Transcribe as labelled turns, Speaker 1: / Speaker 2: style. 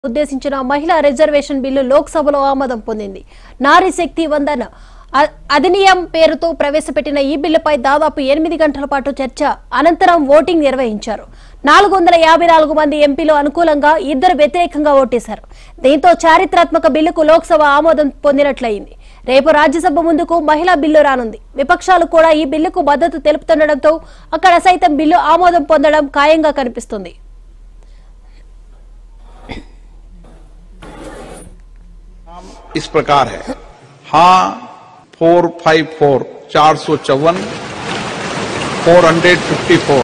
Speaker 1: ఉద్దేశించిన మహిళా reservation bill లోక్సభలో ఆమోదం పొందింది నారీ శక్తి వందన్ అ- అధినియం పేరుతో ప్రవేశపెట్టిన ఈ బిల్లుపై దాదాపు ఎనిమిది గంటల పాటు చర్చ అనంతరం ఓటింగ్ నిర్వహించారు నాలుగు వందల యాభై నాలుగు మంది ఎంపీలు అనుకూలంగా ఇద్దరు వ్యతిరేకంగా ఓటేశారు దీంతో చారిత్రాత్మక బిల్లుకు లోక్సభ ఆమోదం పొందినట్లయింది రేపు రాజ్యసభ ముందుకు మహిళా బిల్లు రానుంది విపక్షాలు కూడా ఈ బిల్లుకు మద్దతు తెలుపుతుండటంతో అక్కడ సైతం బిల్లు ఆమోదం పొందడం ఖాయంగా కనిపిస్తుంది
Speaker 2: इस प्रकार है हाँ फोर फाइव फोर चार सौ चौवन फोर हंड्रेड फिफ्टी फोर